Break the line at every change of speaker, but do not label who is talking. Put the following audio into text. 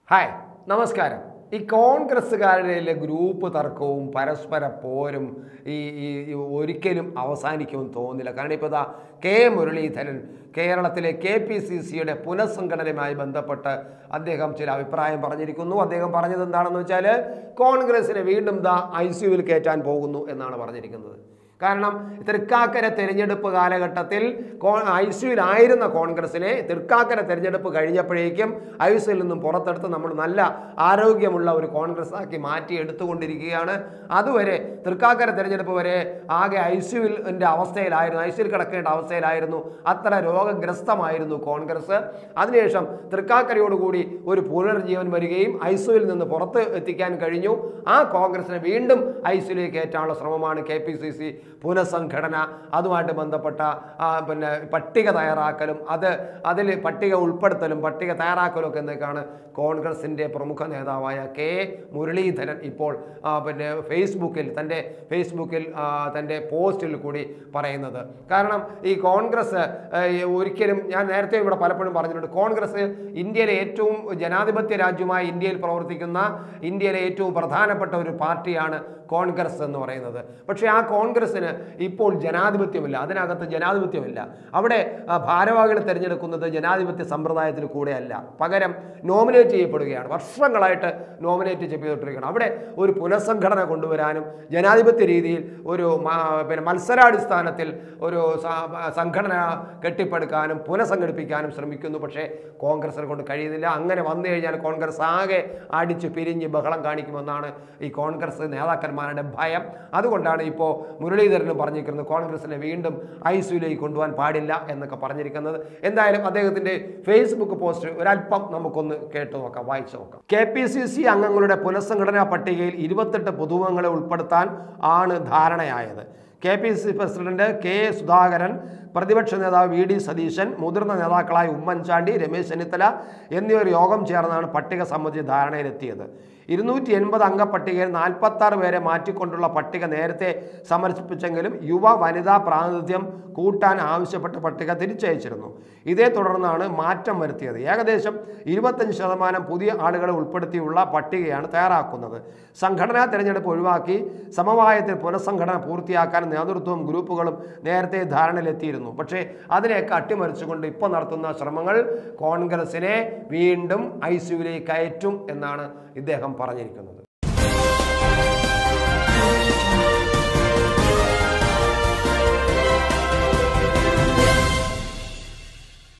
hi നമസ്കാരം ഈ കോൺഗ്രസ്സുകാരുടെ group തർക്കവും പരസ്പര പോരും ഈ ഈ ഈ ഒരിക്കലും അവസാനിക്കുമെന്ന് തോന്നുന്നില്ല കാരണം ഇപ്പോൾ ഇതാ കെ മുരളീധരൻ കേരളത്തിലെ കെ പി സി സിയുടെ പുനഃസംഘടനയുമായി ബന്ധപ്പെട്ട് അദ്ദേഹം ചില അഭിപ്രായം പറഞ്ഞിരിക്കുന്നു അദ്ദേഹം പറഞ്ഞത് എന്താണെന്ന് വെച്ചാൽ കോൺഗ്രസിനെ വീണ്ടും ദാ ഐ സിയുവിൽ കയറ്റാൻ പോകുന്നു എന്നാണ് പറഞ്ഞിരിക്കുന്നത് കാരണം തൃക്കാക്കര തെരഞ്ഞെടുപ്പ് കാലഘട്ടത്തിൽ ഐ സിയുലായിരുന്ന കോൺഗ്രസിനെ തൃക്കാക്കര തെരഞ്ഞെടുപ്പ് കഴിഞ്ഞപ്പോഴേക്കും ഐ സിയിൽ നിന്നും പുറത്തെടുത്ത് നമ്മൾ നല്ല ആരോഗ്യമുള്ള ഒരു കോൺഗ്രസ് ആക്കി മാറ്റി എടുത്തുകൊണ്ടിരിക്കുകയാണ് അതുവരെ തൃക്കാക്കര തെരഞ്ഞെടുപ്പ് വരെ ആകെ ഐ സിയുവിൻ്റെ അവസ്ഥയിലായിരുന്നു ഐ സിയിൽ കിടക്കേണ്ട അവസ്ഥയിലായിരുന്നു അത്ര രോഗഗ്രസ്തമായിരുന്നു കോൺഗ്രസ് അതിനുശേഷം തൃക്കാക്കരയോടുകൂടി ഒരു പുനർജീവൻ വരികയും ഐ സിയിൽ നിന്ന് പുറത്ത് എത്തിക്കാൻ കഴിഞ്ഞു ആ കോൺഗ്രസിനെ വീണ്ടും ഐ സിയിലേക്ക് കയറ്റാനുള്ള ശ്രമമാണ് കെ പി സി സി പുനഃസംഘടന അതുമായിട്ട് ബന്ധപ്പെട്ട ആ, പിന്നെ പട്ടിക തയ്യാറാക്കലും അത് അതിൽ പട്ടിക ഉൾപ്പെടുത്തലും പട്ടിക തയ്യാറാക്കലും ഒക്കെ എന്നൊക്കെയാണ് കോൺഗ്രസിൻ്റെ പ്രമുഖ നേതാവായ കെ മുരളീധരൻ ഇപ്പോൾ ആ, പിന്നെ ഫേസ്ബുക്കിൽ തൻ്റെ ഫേസ്ബുക്കിൽ ആ, തൻ്റെ പോസ്റ്റിൽ കൂടി പറയുന്നത് കാരണം ഈ കോൺഗ്രസ് ആ, ഈ ഒരിക്കലും ഞാൻ നേരത്തെ ഇവിടെ പലപ്പോഴും പറഞ്ഞിട്ടുണ്ട് കോൺഗ്രസ് ഇന്ത്യയിലെ ഏറ്റവും ജനാധിപത്യ രാജ്യമായ ഇന്ത്യയിൽ പ്രവർത്തിക്കുന്ന ഇന്ത്യയിലെ ഏറ്റവും പ്രധാനപ്പെട്ട ഒരു പാർട്ടിയാണ് കോൺഗ്രസ് എന്ന് പറയുന്നത് പക്ഷേ ആ കോൺഗ്രസ്സിന് ഇപ്പോൾ ജനാധിപത്യമില്ല അതിനകത്ത് ജനാധിപത്യമില്ല അവിടെ ആ, ഭാരവാഹികളെ തിരഞ്ഞെടുക്കുന്നത് ജനാധിപത്യ സമ്പ്രദായത്തിൽ കൂടെയല്ല പകരം നോമിനേറ്റ് ചെയ്യപ്പെടുകയാണ് വർഷങ്ങളായിട്ട് നോമിനേറ്റ് ചെയ്യപ്പെട്ടിരിക്കുകയാണ് അവിടെ ഒരു പുനഃസംഘടന കൊണ്ടുവരാനും ജനാധിപത്യ രീതിയിൽ ഒരു മ- പിന്നെ മത്സരാടിസ്ഥാനത്തിൽ ഒരു സ- സംഘടന കെട്ടിപ്പടുക്കാനും പുനഃസംഘടിപ്പിക്കാനും ശ്രമിക്കുന്നു പക്ഷേ കോൺഗ്രസിനെ കൊണ്ട് കഴിയുന്നില്ല അങ്ങനെ വന്നു കഴിഞ്ഞാൽ കോൺഗ്രസ് ആകെ അടിച്ച് പിരിഞ്ഞ് ബഹളം കാണിക്കുമെന്നാണ് ഈ കോൺഗ്രസ് നേതാക്കന്മാരുടെ ഭയം അതുകൊണ്ടാണ് ഇപ്പോൾ മുരളീധരനും പറഞ്ഞിരിക്കുന്നത് കോൺഗ്രസിനെ വീണ്ടും ഐ സിയിലേക്ക് കൊണ്ടുപോകാൻ പാടില്ല എന്നൊക്കെ പറഞ്ഞിരിക്കുന്നത് എന്തായാലും അദ്ദേഹത്തിൻ്റെ ഫേസ്ബുക്ക് പോസ്റ്റ് ഒരല്പം നമുക്കൊന്ന് കേട്ടു നോക്കാം വായിച്ചു നോക്കാം കെ പി സി സി അംഗങ്ങളുടെ പുനഃസംഘടനാ പട്ടികയിൽ ഇരുപത്തെട്ട് പുതുമുഖങ്ങളെ ഉൾപ്പെടുത്താൻ ആണ് ധാരണയായത് K P C C president K A Sudhakaran പ്രതിപക്ഷ നേതാവ് വി ഡി സതീശൻ മുതിർന്ന നേതാക്കളായ ഉമ്മൻചാണ്ടി രമേശ് ചെന്നിത്തല എന്നിവർ യോഗം ചേർന്നാണ് പട്ടിക സംബന്ധിച്ച് ധാരണയിലെത്തിയത് ഇരുന്നൂറ്റി എൺപത് അംഗ പട്ടികയിൽ നാൽപ്പത്തി ആറ് പേരെ മാറ്റിക്കൊണ്ടുള്ള പട്ടിക നേരത്തെ സമർപ്പിച്ചെങ്കിലും യുവ വനിതാ പ്രാതിനിധ്യം കൂട്ടാൻ ആവശ്യപ്പെട്ട പട്ടിക തിരിച്ചയച്ചിരുന്നു ഇതേ തുടർന്നാണ് മാറ്റം വരുത്തിയത് ഏകദേശം ഇരുപത്തഞ്ച് ശതമാനം പുതിയ ആളുകളെ ഉൾപ്പെടുത്തിയുള്ള പട്ടികയാണ് തയ്യാറാക്കുന്നത് സംഘടനാ തെരഞ്ഞെടുപ്പ് ഒഴിവാക്കി സമവായത്തിൽ പുനഃസംഘടന പൂർത്തിയാക്കാൻ നേതൃത്വവും ഗ്രൂപ്പുകളും നേരത്തെ ധാരണയിലെത്തിയിരുന്നു പക്ഷേ അതിനെയൊക്കെ അട്ടിമറിച്ചുകൊണ്ട് ഇപ്പോൾ നടത്തുന്ന ശ്രമങ്ങൾ കോൺഗ്രസിനെ വീണ്ടും ഐ സിയുലേക്ക് കയറ്റും എന്നാണ് ഇദ്ദേഹം പറഞ്ഞിരിക്കുന്നത്